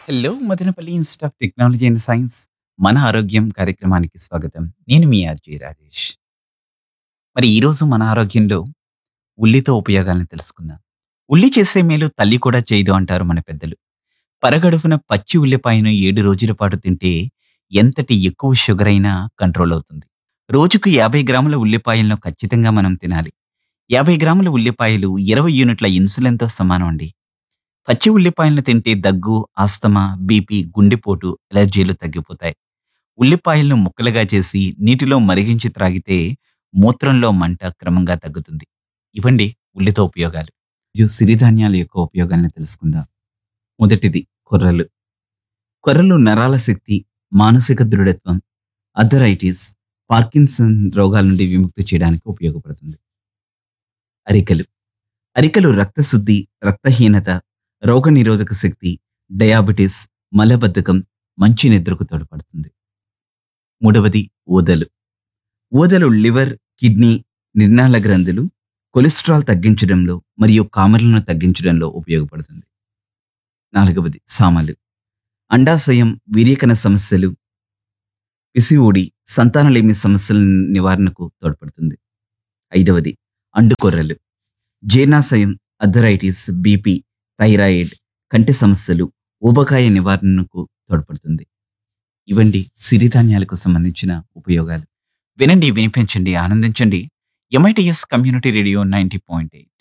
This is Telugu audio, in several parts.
hello Madanapalli institute of technology and science మన ఆరోగ్యం కార్యక్రమానికి స్వాగతం నేను మీ ఆర్జీ రాజేష్ మరి ఈరోజు మన ఆరోగ్యంలో ఉల్లితో ఉపయోగాలను తెలుసుకుందాం ఉల్లి చేసే మేలు తల్లి కూడా చేయదు అంటారు మన పెద్దలు పరగడుపున పచ్చి ఉల్లిపాయను ఏడు రోజుల పాటు తింటే ఎంతటి ఎక్కువ షుగర్ అయినా కంట్రోల్ అవుతుంది రోజుకు యాభై గ్రాముల ఉల్లిపాయలను ఖచ్చితంగా మనం తినాలి యాభై గ్రాముల ఉల్లిపాయలు ఇరవై యూనిట్ల ఇన్సులిన్తో సమానం అండి పచ్చి ఉల్లిపాయలను తింటే దగ్గు ఆస్తమా బీపీ గుండెపోటు ఎలర్జీలు తగ్గిపోతాయి ఉల్లిపాయలను ముక్కలుగా చేసి నీటిలో మరిగించి త్రాగితే మూత్రంలో మంట క్రమంగా తగ్గుతుంది ఇవ్వండి ఉల్లితో ఉపయోగాలు మరియు సిరిధాన్యాల యొక్క ఉపయోగాలను తెలుసుకుందాం మొదటిది కొర్రలు కొర్రలు నరాల శక్తి మానసిక దృఢత్వం అథరైటిస్ పార్కిన్సన్ రోగాల నుండి విముక్తి చేయడానికి ఉపయోగపడుతుంది అరికలు అరికలు రక్తశుద్ధి రక్తహీనత రోగనిరోధక శక్తి డయాబెటిస్ మలబద్ధకం మంచి నిద్రకు తోడ్పడుతుంది మూడవది ఊదలు ఊదలు లివర్ కిడ్నీ నిర్నాళ గ్రంథులు కొలెస్ట్రాల్ తగ్గించడంలో మరియు కామర్లను తగ్గించడంలో ఉపయోగపడుతుంది నాలుగవది సామలు అండాశయం వీర్యకణ సమస్యలు పిసిఓడి సంతానలేమి సమస్యల నివారణకు తోడ్పడుతుంది ఐదవది అండుకొర్రలు జీర్ణాశయం అథరైటిస్ బీపీ థైరాయిడ్ కంటి సమస్యలు ఊబకాయ నివారణకు తోడ్పడుతుంది ఇవండి సిరిధాన్యాలకు సంబంధించిన ఉపయోగాలు వినండి వినిపించండి ఆనందించండి MITS community radio ninety point eight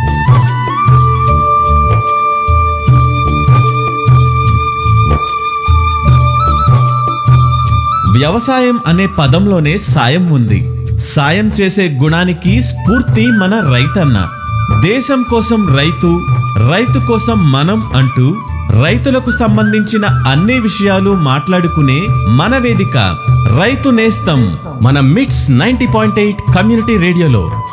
వ్యవసాయం అనే పదంలోనే సాయం ఉంది సాయం చేసే గుణానికి స్ఫూర్తి మన రైతన్న దేశం కోసం రైతు రైతు కోసం మనం అంటూ రైతులకు సంబంధించిన అన్ని విషయాలు మాట్లాడుకునే మన వేదిక రైతు నేస్తం మన మిట్స్ నైంటీ పాయింట్ ఎయిట్ కమ్యూనిటీ రేడియోలో